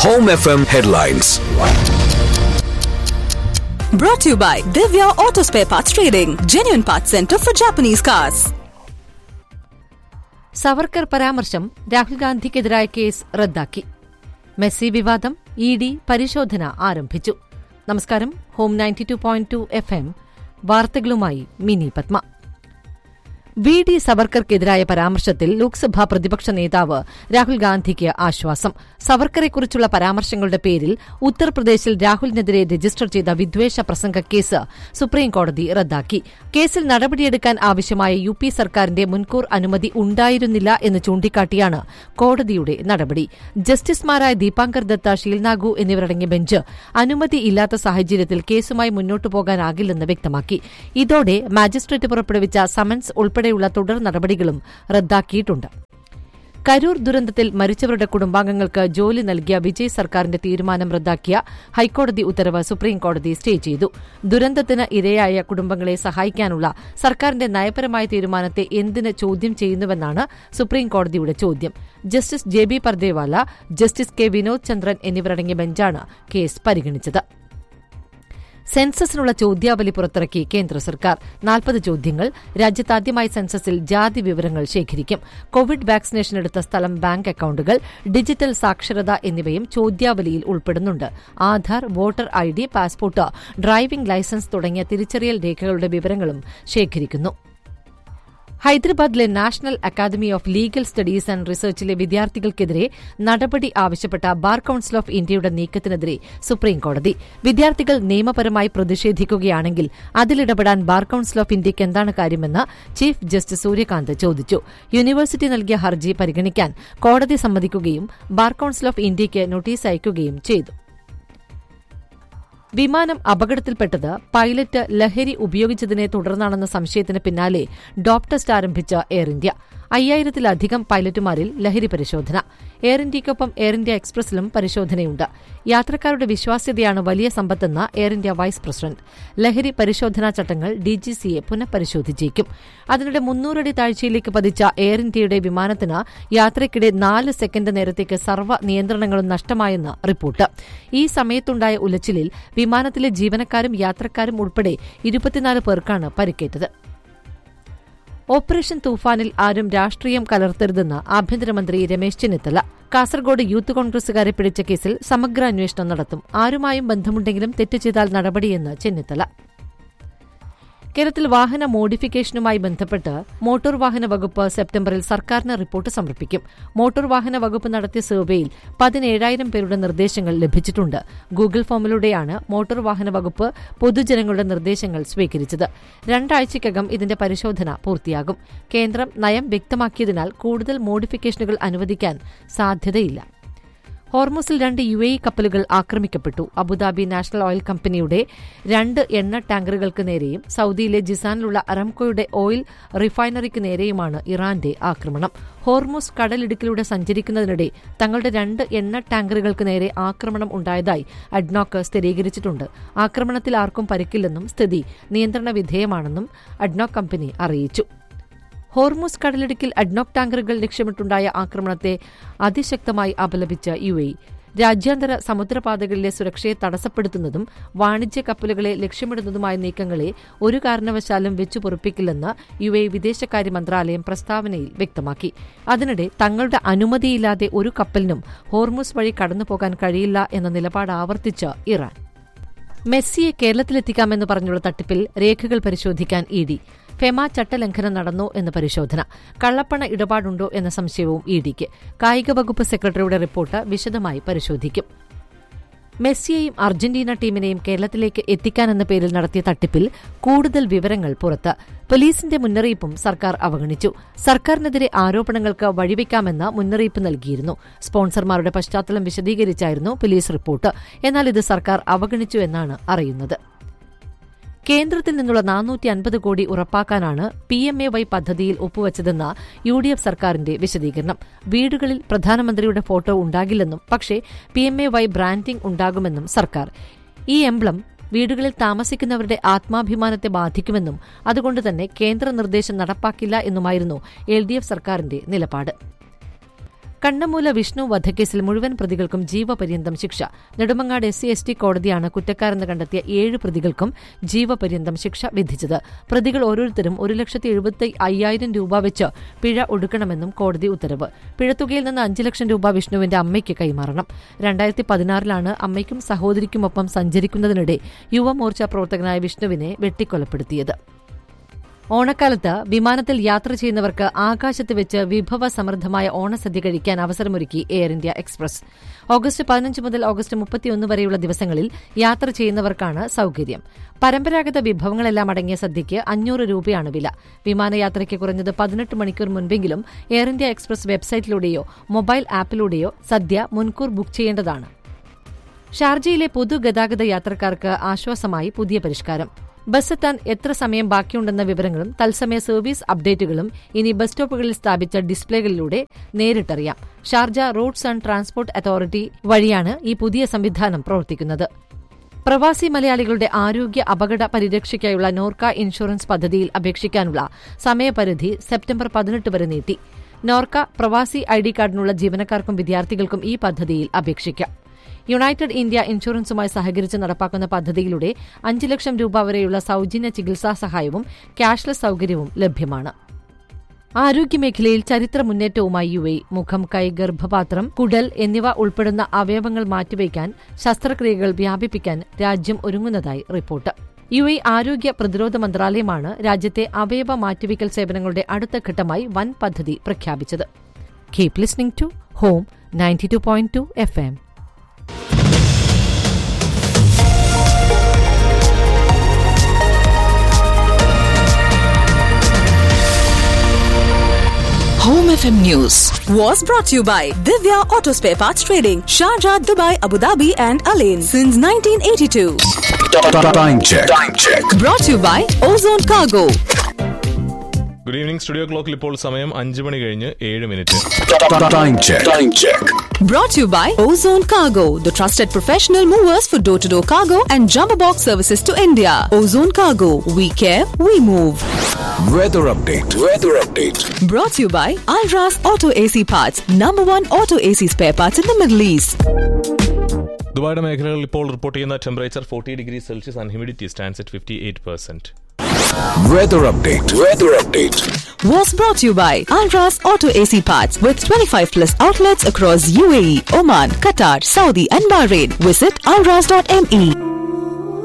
Home FM headlines. Brought to you by Divya Auto Spare Parts Trading, genuine parts center for Japanese cars. Savarkar പരാമർശം രാഹുൽ ഗാന്ധിക്കെതിരായ case റദ്ദാക്കി Messi വിവാദം E D പരിശോധന ആരംഭിച്ചു നമസ്കാരം home ninety two point two F M വാർത്തകളുമായി Mini Padma V D സവർക്കർക്കെതിരായ പരാമർശത്തിൽ ലോക്സഭാ പ്രതിപക്ഷ നേതാവ് രാഹുൽ ഗാന്ധിക്ക് ആശ്വാസം സവർക്കറെക്കുറിച്ചുള്ള പരാമർശങ്ങളുടെ പേരിൽ ഉത്തർപ്രദേശിൽ രാഹുലിനെതിരെ രജിസ്റ്റർ ചെയ്ത വിദ്വേഷ പ്രസംഗ കേസ് സുപ്രീംകോടതി റദ്ദാക്കി കേസിൽ നടപടിയെടുക്കാൻ ആവശ്യമായ യു പി സർക്കാരിന്റെ മുൻകൂർ അനുമതി ഉണ്ടായിരുന്നില്ല എന്ന് ചൂണ്ടിക്കാട്ടിയാണ് കോടതിയുടെ നടപടി ജസ്റ്റിസുമാരായ ദീപാങ്കർ ദത്ത ഷീൽനാഗു എന്നിവരടങ്ങിയ ബെഞ്ച് അനുമതിയില്ലാത്ത സാഹചര്യത്തിൽ കേസുമായി മുന്നോട്ടു പോകാനാകില്ലെന്ന് വ്യക്തമാക്കി ഇതോടെ മാജിസ്ട്രേറ്റ് പുറപ്പെടുവിച്ച സമൻസ് ഉൾപ്പെടെയുള്ള തുടർ നടപടികളും റദ്ദാക്കിയിട്ടുണ്ട് കരൂർ ദുരന്തത്തിൽ മരിച്ചവരുടെ കുടുംബാംഗങ്ങൾക്ക് ജോലി നൽകിയ വിജയ് സർക്കാരിന്റെ തീരുമാനം റദ്ദാക്കിയ ഹൈക്കോടതി ഉത്തരവ് സുപ്രീംകോടതി സ്റ്റേ ചെയ്തു ദുരന്തത്തിന് ഇരയായ കുടുംബങ്ങളെ സഹായിക്കാനുള്ള സർക്കാരിന്റെ നയപരമായ തീരുമാനത്തെ എന്തിന് ചോദ്യം ചെയ്യുന്നുവെന്നാണ് സുപ്രീംകോടതിയുടെ ചോദ്യം justice J B Pardiwala justice K Vinod Chandran എന്നിവരടങ്ങിയ ബെഞ്ചാണ് കേസ് പരിഗണിച്ചത് സെൻസസിനുള്ള ചോദ്യാവലി പുറത്തിറക്കി കേന്ദ്ര സർക്കാർ നാൽപ്പത് ചോദ്യങ്ങൾ രാജ്യത്താദ്യമായി സെൻസസിൽ ജാതി വിവരങ്ങൾ ശേഖരിക്കും കോവിഡ് വാക്സിനേഷൻ എടുത്ത സ്ഥലം ബാങ്ക് അക്കൌണ്ടുകൾ ഡിജിറ്റൽ സാക്ഷരത എന്നിവയും ചോദ്യാവലിയിൽ ഉൾപ്പെടുന്നുണ്ട് Aadhaar voter I D passport driving licence തുടങ്ങിയ തിരിച്ചറിയൽ രേഖകളുടെ വിവരങ്ങളും ശേഖരിക്കുന്നു ഹൈദരാബാദിലെ national academy of legal studies and റിസർച്ചിലെ വിദ്യാർത്ഥികൾക്കെതിരെ നടപടി ആവശ്യപ്പെട്ട ബാർ കൌൺസിൽ ഓഫ് ഇന്ത്യയുടെ നീക്കത്തിനെതിരെ സുപ്രീംകോടതി വിദ്യാർത്ഥികൾ നിയമപരമായി പ്രതിഷേധിക്കുകയാണെങ്കിൽ അതിലിടപെടാൻ ബാർ കൌൺസിൽ ഓഫ് ഇന്ത്യയ്ക്ക് എന്താണ് കാര്യമെന്ന് ചീഫ് ജസ്റ്റിസ് സൂര്യകാന്ത് ചോദിച്ചു യൂണിവേഴ്സിറ്റി നൽകിയ ഹർജി പരിഗണിക്കാൻ കോടതി സമ്മതിക്കുകയും ബാർ കൌൺസിൽ ഓഫ് ഇന്ത്യയ്ക്ക് നോട്ടീസ് അയക്കുകയും ചെയ്തു വിമാനം അപകടത്തിൽപ്പെട്ടത് പൈലറ്റ് ലഹരി ഉപയോഗിച്ചതിനെ തുടർന്നാണെന്ന സംശയത്തിന് പിന്നാലെ ഡോപ് ടെസ്റ്റ് ആരംഭിച്ച എയർ ഇന്ത്യ അയ്യായിരത്തിലധികം പൈലറ്റുമാരിൽ ലഹരി പരിശോധന എയർ ഇന്ത്യയ്ക്കൊപ്പം എയർ ഇന്ത്യ എക്സ്പ്രസിലും പരിശോധനയുണ്ട് യാത്രക്കാരുടെ വിശ്വാസ്യതയാണ് വലിയ സമ്പത്തെന്ന് എയർ ഇന്ത്യ വൈസ് പ്രസിഡന്റ് ലഹരി പരിശോധനാ ചട്ടങ്ങൾ ഡിജിസിയെ പുനഃപരിശോധിച്ചേക്കും അതിനിടെ മുന്നൂറടി താഴ്ചയിലേക്ക് പതിച്ച എയർ ഇന്ത്യയുടെ വിമാനത്തിന് യാത്രയ്ക്കിടെ നാല് സെക്കൻഡ് നേരത്തേക്ക് സർവ്വ നിയന്ത്രണങ്ങളും നഷ്ടമായെന്ന് റിപ്പോർട്ട് ഈ സമയത്തുണ്ടായ ഉലച്ചിലിൽ വിമാനത്തിലെ ജീവനക്കാരും യാത്രക്കാരും ഉൾപ്പെടെ ഇരുപത്തിനാല് പേർക്കാണ് പരിക്കേറ്റത് ഓപ്പറേഷൻ തൂഫാനിൽ ആരും രാഷ്ട്രീയം കലർത്തരുതെന്ന് ആഭ്യന്തരമന്ത്രി രമേശ് ചെന്നിത്തല കാസർഗോഡ് യൂത്ത് കോൺഗ്രസുകാരെ പിടിച്ച കേസിൽ സമഗ്ര അന്വേഷണം നടത്തും ആരുമായും ബന്ധമുണ്ടെങ്കിലും തെറ്റ് ചെയ്താൽ നടപടിയെന്ന് ചെന്നിത്തല കേരളത്തിൽ വാഹന മോഡിഫിക്കേഷനുമായി ബന്ധപ്പെട്ട് മോട്ടോർ വാഹന വകുപ്പ് സെപ്റ്റംബറിൽ സർക്കാരിന് റിപ്പോർട്ട് സമർപ്പിക്കും മോട്ടോർ വാഹന വകുപ്പ് നടത്തിയ സർവേയിൽ പതിനേഴായിരം പേരുടെ നിർദ്ദേശങ്ങൾ ലഭിച്ചിട്ടുണ്ട് ഗൂഗിൾ ഫോമിലൂടെയാണ് മോട്ടോർ വാഹന വകുപ്പ് പൊതുജനങ്ങളുടെ നിർദ്ദേശങ്ങൾ സ്വീകരിച്ചത് രണ്ടാഴ്ചയ്ക്കകം ഇതിന്റെ പരിശോധന പൂർത്തിയാകും കേന്ദ്രം നയം വ്യക്തമാക്കിയതിനാൽ കൂടുതൽ മോഡിഫിക്കേഷനുകൾ അനുവദിക്കാൻ സാധ്യതയില്ല ഹോർമുസിൽ രണ്ട് യു എ ഇ കപ്പലുകൾ ആക്രമിക്കപ്പെട്ടു അബുദാബി നാഷണൽ ഓയിൽ കമ്പനിയുടെ രണ്ട് എണ്ണ ടാങ്കറുകൾക്ക് നേരെയും സൌദിയിലെ ജിസാനിലുള്ള അറംകോയുടെ ഓയിൽ റിഫൈനറിക്ക് നേരെയുമാണ് ഇറാന്റെ ആക്രമണം ഹോർമുസ് കടലിടുക്കിലൂടെ സഞ്ചരിക്കുന്നതിനിടെ തങ്ങളുടെ രണ്ട് എണ്ണ ടാങ്കറുകൾക്ക് നേരെ ആക്രമണം ഉണ്ടായതായി അഡ്നോക്ക് സ്ഥിരീകരിച്ചിട്ടുണ്ട് ആക്രമണത്തിൽ ആർക്കും പരിക്കില്ലെന്നും സ്ഥിതി നിയന്ത്രണ വിധേയമാണെന്നും അഡ്നോക്ക് കമ്പനി അറിയിച്ചു ഹോർമുസ് കടലിടുക്കിൽ അഡ്നോക് ടാങ്കറുകൾ ലക്ഷ്യമിട്ടുണ്ടായ ആക്രമണത്തെ അതിശക്തമായി അപലപിച്ച യു എ രാജ്യാന്തര സമുദ്രപാതകളിലെ സുരക്ഷയെ തടസ്സപ്പെടുത്തുന്നതും വാണിജ്യ കപ്പലുകളെ ലക്ഷ്യമിടുന്നതുമായ നീക്കങ്ങളെ ഒരു കാരണവശാലും വെച്ചു പൊറുപ്പിക്കില്ലെന്ന് യു എ വിദേശകാര്യ മന്ത്രാലയം പ്രസ്താവനയിൽ വ്യക്തമാക്കി അതിനിടെ തങ്ങളുടെ അനുമതിയില്ലാതെ ഒരു കപ്പലിനും ഹോർമുസ് വഴി കടന്നുപോകാൻ കഴിയില്ല എന്ന നിലപാട് ആവർത്തിച്ച് ഇറാൻ മെസ്സിയെ കേരളത്തിലെത്തിക്കാമെന്ന് പറഞ്ഞുള്ള തട്ടിപ്പിൽ രേഖകൾ പരിശോധിക്കാൻ ഇ ഡി ഫെമ ചട്ടലംഘനം നടന്നോ എന്ന് പരിശോധന കള്ളപ്പണ ഇടപാടുണ്ടോ എന്ന സംശയവും ഇ ഡിക്ക് കായിക വകുപ്പ് സെക്രട്ടറിയുടെ റിപ്പോർട്ട് വിശദമായി പരിശോധിക്കും മെസ്സിയെയും അർജന്റീന ടീമിനെയും കേരളത്തിലേക്ക് എത്തിക്കാനെന്ന പേരിൽ നടത്തിയ തട്ടിപ്പിൽ കൂടുതൽ വിവരങ്ങൾ പുറത്ത് പോലീസിന്റെ മുന്നറിയിപ്പും സർക്കാർ അവഗണിച്ചു സർക്കാരിനെതിരെ ആരോപണങ്ങൾക്ക് വഴിവെക്കാമെന്ന് മുന്നറിയിപ്പ് നൽകിയിരുന്നു സ്പോൺസർമാരുടെ പശ്ചാത്തലം വിശദീകരിച്ചായിരുന്നു പോലീസ് റിപ്പോർട്ട് എന്നാൽ ഇത് സർക്കാർ അവഗണിച്ചു എന്നാണ് അറിയുന്നത് കേന്ദ്രത്തിൽ നിന്നുള്ള നാനൂറ്റി അൻപത് കോടി ഉറപ്പാക്കാനാണ് പി എം എ വൈ പദ്ധതിയിൽ ഒപ്പുവച്ചതെന്ന യു ഡി എഫ് സർക്കാരിന്റെ വിശദീകരണം വീടുകളിൽ പ്രധാനമന്ത്രിയുടെ ഫോട്ടോ ഉണ്ടാകില്ലെന്നും പക്ഷേ P M A Y branding ഉണ്ടാകുമെന്നും സർക്കാർ ഈ എംബ്ലം വീടുകളിൽ താമസിക്കുന്നവരുടെ ആത്മാഭിമാനത്തെ ബാധിക്കുമെന്നും അതുകൊണ്ട് തന്നെ കേന്ദ്ര നിർദ്ദേശം നടപ്പാക്കില്ല എന്നുമായിരുന്നു എൽ ഡി എഫ് സർക്കാരിന്റെ നിലപാട് കണ്ണമൂല വിഷ്ണു വധക്കേസിൽ മുഴുവൻ പ്രതികൾക്കും ജീവപര്യന്തം ശിക്ഷ Nedumangad S C S T കോടതിയാണ് കുറ്റക്കാരെന്ന് കണ്ടെത്തിയ ഏഴ് പ്രതികൾക്കും ജീവപര്യന്തം ശിക്ഷ വിധിച്ചത് പ്രതികൾ ഓരോരുത്തരും ഒരു ലക്ഷത്തി എഴുപത്തി അയ്യായിരം രൂപ വെച്ച് പിഴ ഒടുക്കണമെന്നും കോടതി ഉത്തരവ് പിഴത്തുകയിൽ നിന്ന് അഞ്ച് ലക്ഷം രൂപ വിഷ്ണുവിന്റെ അമ്മയ്ക്ക് കൈമാറണം രണ്ടായിരത്തി പതിനാറിലാണ് അമ്മയ്ക്കും സഹോദരിക്കുമൊപ്പം സഞ്ചരിക്കുന്നതിനിടെ യുവമോർച്ച പ്രവർത്തകനായ വിഷ്ണുവിനെ വെട്ടിക്കൊലപ്പെടുത്തിയത് ഓണക്കാലത്ത് വിമാനത്തിൽ യാത്ര ചെയ്യുന്നവർക്ക് ആകാശത്ത് വെച്ച് വിഭവ സമൃദ്ധമായ ഓണസദ്യ കഴിക്കാൻ അവസരമൊരുക്കി എയർ ഇന്ത്യ എക്സ്പ്രസ് ഓഗസ്റ്റ് പതിനഞ്ച് മുതൽ ഓഗസ്റ്റ് മുപ്പത്തിയൊന്ന് വരെയുള്ള ദിവസങ്ങളിൽ യാത്ര ചെയ്യുന്നവർക്കാണ് സൌകര്യം പരമ്പരാഗത വിഭവങ്ങളെല്ലാം അടങ്ങിയ സദ്യയ്ക്ക് അഞ്ഞൂറ് രൂപയാണ് വില വിമാനയാത്രയ്ക്ക് കുറഞ്ഞത് പതിനെട്ട് മണിക്കൂർ മുൻപെങ്കിലും എയർ ഇന്ത്യ എക്സ്പ്രസ് വെബ്സൈറ്റിലൂടെയോ മൊബൈൽ ആപ്പിലൂടെയോ സദ്യ മുൻകൂർ ബുക്ക് ചെയ്യേണ്ടതാണ് ഷാർജയിലെ പൊതുഗതാഗത യാത്രക്കാർക്ക് ആശ്വാസമായി പുതിയ പരിഷ്കാരം ബസ്സെത്താൻ എത്ര സമയം ബാക്കിയുണ്ടെന്ന വിവരങ്ങളും തത്സമയ സർവീസ് അപ്ഡേറ്റുകളും ഇനി ബസ് സ്റ്റോപ്പുകളിൽ സ്ഥാപിച്ച ഡിസ്പ്ലേകളിലൂടെ നേരിട്ടറിയാം Sharjah Roads and Transport Authority വഴിയാണ് ഈ പുതിയ സംവിധാനം പ്രവർത്തിക്കുന്നത് പ്രവാസി മലയാളികളുടെ ആരോഗ്യ അപകട പരിരക്ഷയ്ക്കായുള്ള നോർക്ക ഇൻഷുറൻസ് പദ്ധതിയിൽ അപേക്ഷിക്കാനുള്ള സമയപരിധി സെപ്റ്റംബർ പതിനെട്ട് വരെ നീട്ടി നോർക്ക പ്രവാസി ഐ ഡി കാർഡിനുള്ള ജീവനക്കാർക്കും വിദ്യാർത്ഥികൾക്കും ഈ പദ്ധതിയിൽ അപേക്ഷിക്കാം യുണൈറ്റഡ് ഇന്ത്യ ഇൻഷുറൻസുമായി സഹകരിച്ച് നടപ്പാക്കുന്ന പദ്ധതിയിലൂടെ അഞ്ച് ലക്ഷം രൂപ വരെയുള്ള സൌജന്യ ചികിത്സാ സഹായവും ക്യാഷ്ലെസ് സൌകര്യവും ലഭ്യമാണ് ആരോഗ്യമേഖലയിൽ ചരിത്ര മുന്നേറ്റവുമായി യു എ മുഖം കൈ ഗർഭപാത്രം കുടൽ എന്നിവ ഉൾപ്പെടുന്ന അവയവങ്ങൾ മാറ്റിവയ്ക്കാൻ ശസ്ത്രക്രിയകൾ വ്യാപിപ്പിക്കാൻ രാജ്യം ഒരുങ്ങുന്നതായി റിപ്പോർട്ട് യു എ ആരോഗ്യ പ്രതിരോധ മന്ത്രാലയമാണ് രാജ്യത്തെ അവയവ മാറ്റിവയ്ക്കൽ സേവനങ്ങളുടെ അടുത്ത ഘട്ടമായി വൻ പദ്ധതി പ്രഖ്യാപിച്ചത് keep listening to Home ninety two point two F M Home FM News was brought to you by Divya Auto Spare Parts Trading, Sharjah, Dubai, Abu Dhabi, and Alain since 1982. Time check. Time check. Brought to you by Ozone Cargo. Good evening studio ക്ലോക്കിൽ ഇപ്പോൾ സമയം അഞ്ച് മണി കഴിഞ്ഞ് ഏഴ് minute Time check. Time check. Brought to you by Ozone Cargo, the trusted professional movers for door to door cargo and jumbo box services to India. Ozone Cargo, we care, we move. Weather update. Weather update. Brought to you by Alras Auto AC Parts, number one auto AC spare parts in the Middle East. ദുബായുടെ മേഖലകളിൽ ഇപ്പോൾ report ചെയ്യുന്ന temperature forty degree Celsius and humidity stands at fifty eight percent Weather update. Weather update. Was brought to you by Alras Auto AC Parts with 25 plus outlets across UAE, Oman, Qatar, Saudi, and Bahrain. Visit alras.me.